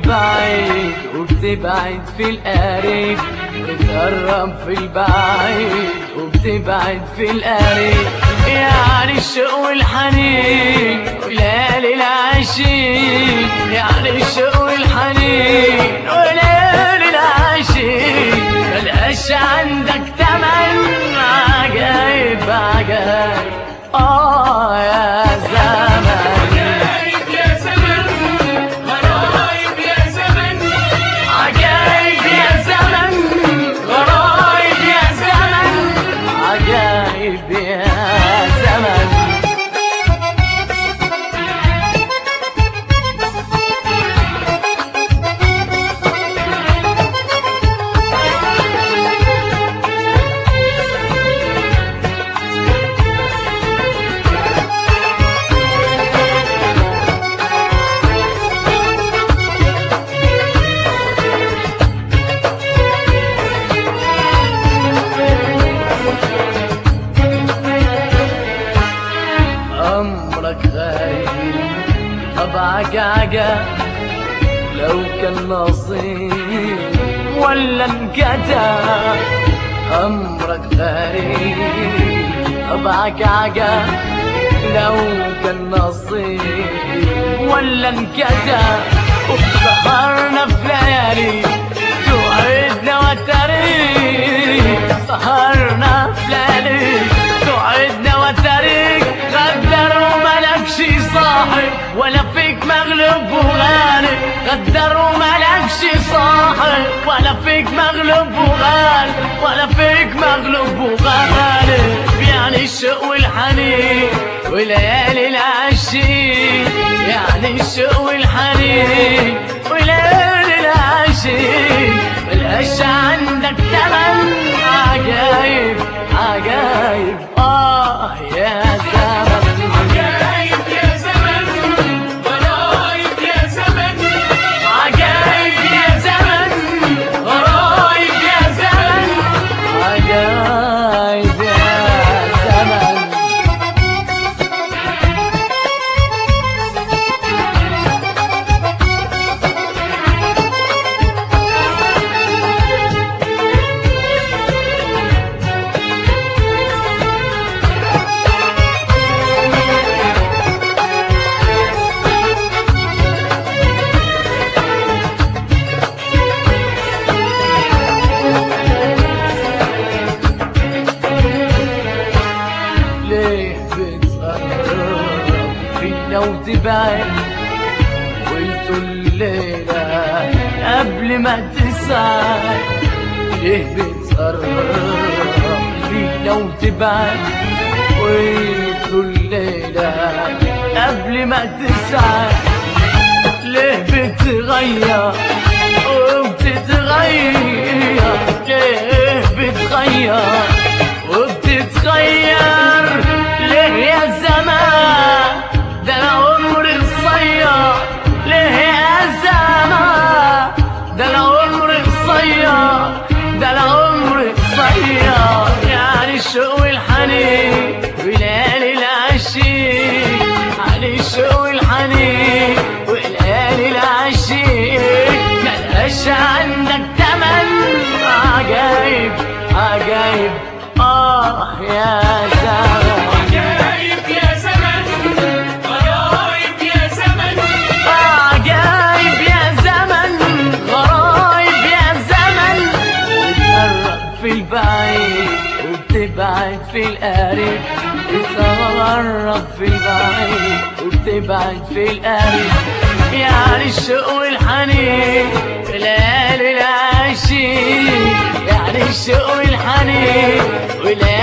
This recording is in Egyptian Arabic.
البعيد وبتبعد في القريب بتقرب في البعيد وبتبعد في القريب يعني الشوق والحنين وليالي العشيق يعني الشوق والحنين وليالي العشيق ملقاش عندك تمن عجايب عجايب اه يا زمن عجايب يا زمن غرايب يا زمن عجايب يا زمن غرايب يا زمن عجايب يا زمن أمرك غريب طبعك عجب لو كان نصيب ولا انكتب أمرك غريب طبعك عجب لو كان نصيب ولا انكتب وسهرنا في ليالي توعدنا وتريك سهرنا في ليالي توعدنا وتريك غدر وملكش صاحب ولا فيك مغلوب وغالب غدر وملكش صاحب ولا فيك مغلوب وغالب ولا فيك مغلوب وغالب يعني الشوق والحنين وليالي العشيق يعني الشوق والحنين وليالي العشيق ملهاش عندك تمن عجايب عجايب اه يا زمن عجايب يا زمن غرايب يا زمن عجايب يا زمن غرايب يا زمن عجايب يا زمن ليه بتقرب فينا وتبعد قلت الليلة قبل ما تسعد ليه بتقرب فينا وتبعد قلت الليلة قبل ما تسعد ليه بتغير وبتتغير ليه بتغير وبتتغير ليه يا زمان ده انا عمري قصير ليه يا زمان ده انا عمري قصير ده انا عمري قصير يعني الشوق والحنين وليالي العشيق علي الشوق والحنين وليالي العشيق ملهاش عندك تمن عجايب عجايب اه يا زمان عجايب يا زمن غرايب يا زمن عجايب يا زمن غرايب يا زمن بتقرب في البعيد وبتبعد في القريب بتقرب في البعيد وبتبعد في القريب يعني الشوق والحنين في ليالي العشيق يعني الشوق والحنين وليالي